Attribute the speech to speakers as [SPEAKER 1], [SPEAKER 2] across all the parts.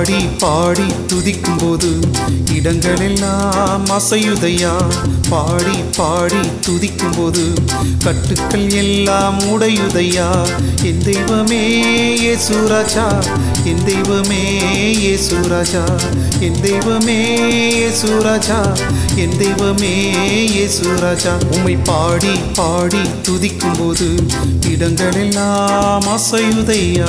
[SPEAKER 1] பாடி பாடி துதிக்கும் போது இடங்களெல்லாம் அசையுதையா பாடி பாடி துதிக்கும் போது கட்டுக்கள் எல்லாம் உடையுதையா என் தெய்வமே ஏசுராஜா என் தெய்வமே ஏசுராஜா என் தெய்வமே ஏசுராஜா என் தெய்வமே ஏசுராஜா உம்மை பாடி பாடி துதிக்கும் போது இடங்களெல்லாம் அசையுதையா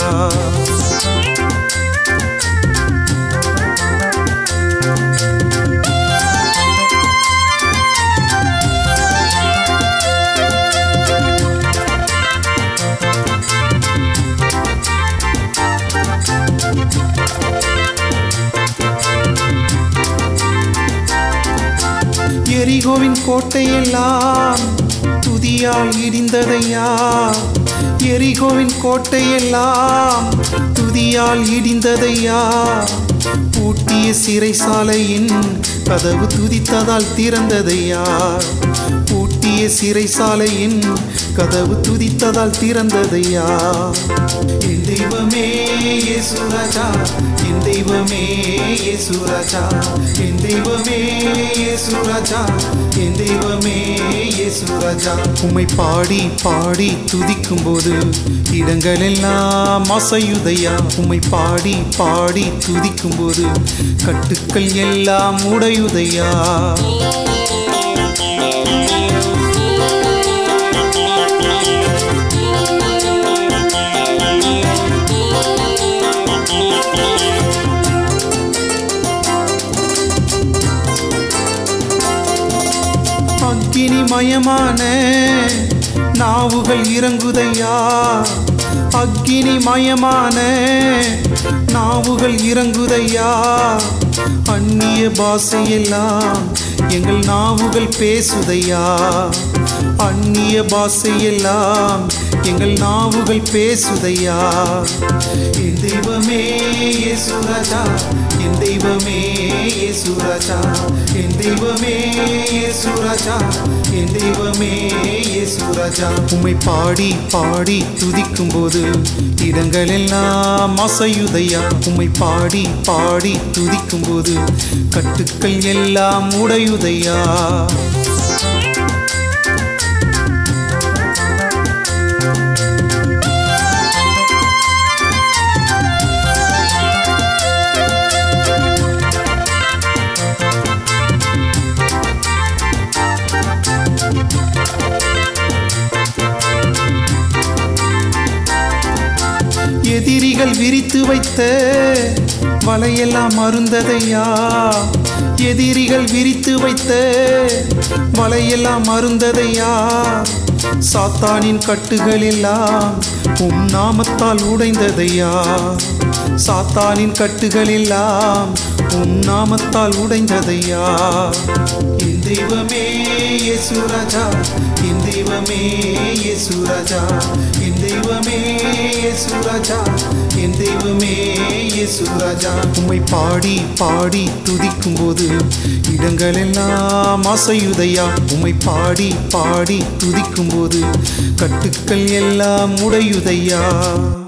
[SPEAKER 1] எரிகோவின் கோட்டையெல்லாம் துதியால் இடிந்ததையா எரிகோவின் கோட்டையெல்லாம் துதியால் இடிந்ததையா பூட்டிய சிறைசாலையின் கதவு துதித்ததால் திறந்ததையா பூட்டிய சிறைசாலையின் கதவு துதித்ததால் திறந்ததையா என் தெய்வமே இயேசுராஜா என் தெய்வமே இயேசுராஜா என் தெய்வமே இயேசுராஜா என் தெய்வமே இயேசுராஜா உம்மை பாடி பாடி துதிக்கும் போது இடங்களெல்லாம் அசையுதையா உம்மை பாடி பாடி துதிக்கும் போது கட்டுக்கள் எல்லாம் உடையுதையா அக்கினி மயமான நாவுகள் இறங்குதையா அக்கினி மயமான நாவுகள் இறங்குதையா அந்நிய பாஷையெல்லாம் எங்கள் நாவுகள் பேசுதையா அந்நிய பாஷையெல்லாம் எங்கள் நாவுகள் பேசுதையா என் தெய்வமே இயேசுராஜா என் தெய்வமே இயேசுராஜா என் தெய்வமே இயேசுராஜா என் தெய்வமே இயேசுராஜா உம்மை பாடி பாடி துதிக்கும் போது இடங்களெல்லாம் அசையுதையா உம்மை பாடி பாடி துதிக்கும் போது கட்டுக்கள் எல்லாம் உடையுதையா எதிரிகள் விரித்து வைத்த வலையெல்லாம் அருந்ததையா எதிரிகள் விரித்து வைத்த வலையெல்லாம் அருந்ததையா சாத்தானின் கட்டுகள் எல்லாம் உம் நாமத்தால் உடைந்ததையா சாத்தானின் கட்டுகள் எல்லாம் உம் நாமத்தால் உடைந்ததையா என் தெய்வமே இயேசுராஜா என் தெய்வமே இயேசுராஜா என் தெய்வமே இயேசுராஜா என் தெய்வமே இயேசுராஜா உம்மை பாடி பாடி துதிக்கும் போது இடங்களெல்லாம் அசையுதையா உம்மை பாடி பாடி துதிக்கும் போது கட்டுக்கள் எல்லாம் உடையுதையா